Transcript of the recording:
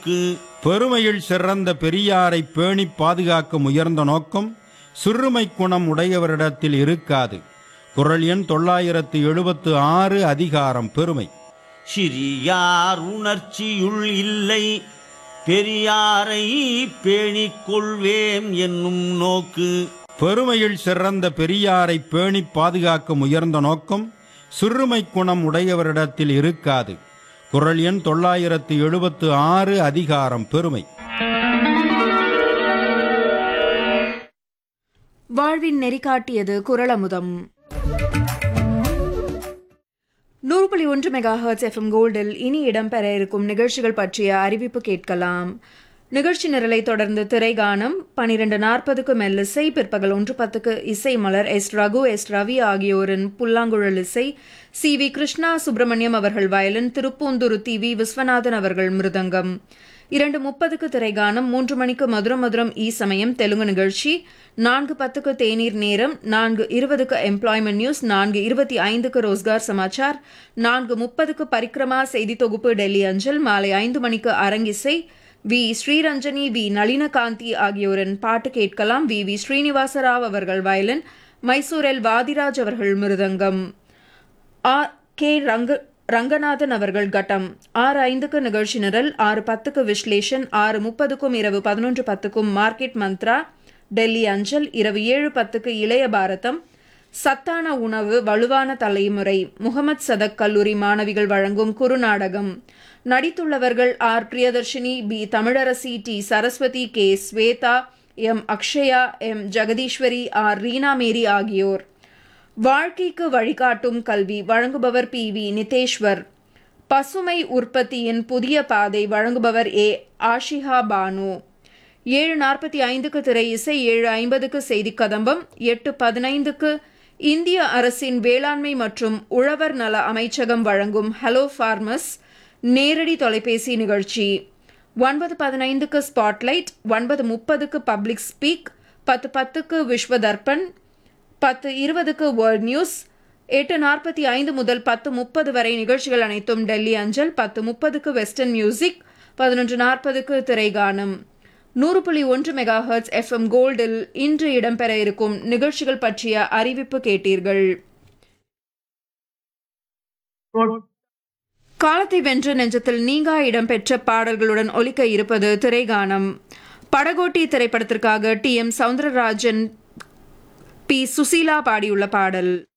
நோக்கு பெருமையில் சிறந்த பெரியாரை பேணிப் பாதுகாக்க முயர்ந்த நோக்கம் சிறுமை குணம் உடையவரிடத்தில் இருக்காது குரல் எண் தொள்ளாயிரத்து எழுபத்து ஆறு அதிகாரம் பெருமை சிறியார் உணர்ச்சியுள் இல்லை பெரியாரை பேணிக் கொள்வேம் என்னும் நோக்கு பெருமையில் சிறந்த பெரியாரை பேணிப் பாதுகாக்க முயர்ந்த நோக்கம் சிறுமை குணம் உடையவரிடத்தில் இருக்காது குரல் எண் தொள்ளாயிரத்து எழுபத்து ஆறு அதிகாரம் பெருமை வாழ்வின் நெறி காட்டியது குரலமுதம் நூறு புள்ளி ஒன்று மெகா ஹர்ட்ஸ் எஃப்எம் கோல்டில் இனி இடம்பெற இருக்கும் நிகழ்ச்சிகள் பற்றிய அறிவிப்பு கேட்கலாம் நிகழ்ச்சி நிரலை தொடர்ந்து திரைகானம் பனிரெண்டு நாற்பதுக்கு மெல்லிசை பிற்பகல் ஒன்று பத்துக்கு இசை மலர் எஸ் ரகு எஸ் ரவி ஆகியோரின் புல்லாங்குழல் இசை சி வி கிருஷ்ணா சுப்பிரமணியம் அவர்கள் violin Thiruppunithura T V Viswanathan அவர்கள் மிருதங்கம் இரண்டு முப்பதுக்கு திரைகானம் மூன்று மணிக்கு மதுரம் மதுரம் ஈ சமயம் தெலுங்கு நிகழ்ச்சி நான்கு பத்துக்கு தேநீர் நேரம் நான்கு இருபதுக்கு எம்ப்ளாய்மெண்ட் நியூஸ் நான்கு இருபத்தி ஐந்துக்கு ரோஸ்கார் சமாச்சார் நான்கு முப்பதுக்கு பரிக்ரமா செய்தி தொகுப்பு டெல்லி அஞ்சல் மாலை ஐந்து மணிக்கு அரங்கிசை வி ஸ்ரீரஞ்சனி வி நளினகாந்தி ஆகியோரின் பாட்டு கேட்கலாம் வி வி ஸ்ரீனிவாசராவ் அவர்கள் வயலின் மைசூர் எல் வாதிராஜ் அவர்கள் மிருதங்கம் ஆர் கே ரங்க ரங்கநாதன் அவர்கள் கட்டம் ஆறு ஐந்துக்கு நிகழ்ச்சி நிரல் ஆறு பத்துக்கு விஸ்லேஷன் ஆறு முப்பதுக்கும் இரவு பதினொன்று பத்துக்கும் மார்க்கெட் மந்த்ரா டெல்லி அஞ்சல் இரவு ஏழு பத்துக்கு இளைய பாரதம் சத்தான உணவு வலுவான தலைமுறை முகமது சதக் கல்லூரி மாணவிகள் வழங்கும் குறுநாடகம் நடித்துள்ளவர்கள் R Priyadarshini P Tamilarasi T Saraswathi K Swetha M Akshaya M Jegatheeswari R Reena Mary ஆகியோர் வாழ்க்கைக்கு வழிகாட்டும் கல்வி வழங்குபவர் பி வி நிதேஷ்வர் பசுமை உற்பத்தியின் புதிய பாதை வழங்குபவர் ஏ ஆஷிஹா பானு ஏழு நாற்பத்தி ஐந்துக்கு திரை இசை ஏழு ஐம்பதுக்கு செய்தி கதம்பம் எட்டு பதினைந்துக்கு இந்திய அரசின் வேளாண்மை மற்றும் உழவர் நல அமைச்சகம் வழங்கும் ஹலோ ஃபார்மர்ஸ் நேரடி தொலைபேசி நிகழ்ச்சி ஒன்பது பதினைந்துக்கு ஸ்பாட்லைட் ஒன்பது முப்பதுக்கு பப்ளிக் ஸ்பீக் பத்து பத்துக்கு விஸ்வ தர்ப்பன் பத்து இருபதுக்கு வேர்ல்ட் நியூஸ் எட்டு நாற்பத்தி ஐந்து முதல் பத்து முப்பது வரை நிகழ்ச்சிகள் அனைத்தும் டெல்லி அஞ்சல் பத்து முப்பதுக்கு வெஸ்டர்ன் மியூசிக் பதினொன்று நாற்பதுக்கு திரைகானம் நூறு புள்ளி ஒன்று மெகா ஹர்ட்ஸ் எஃப்எம் கோல்டில் இன்று இடம்பெற இருக்கும் நிகழ்ச்சிகள் பற்றிய அறிவிப்பு கேட்டீர்கள் காலத்தை வென்ற நெஞ்சத்தில் நீங்கா இடம்பெற்ற பாடல்களுடன் ஒலிக்க இருப்பது திரைகானம் படகோட்டி திரைப்படத்திற்காக T M Soundararajan P Susheela பாடியுள்ள பாடல்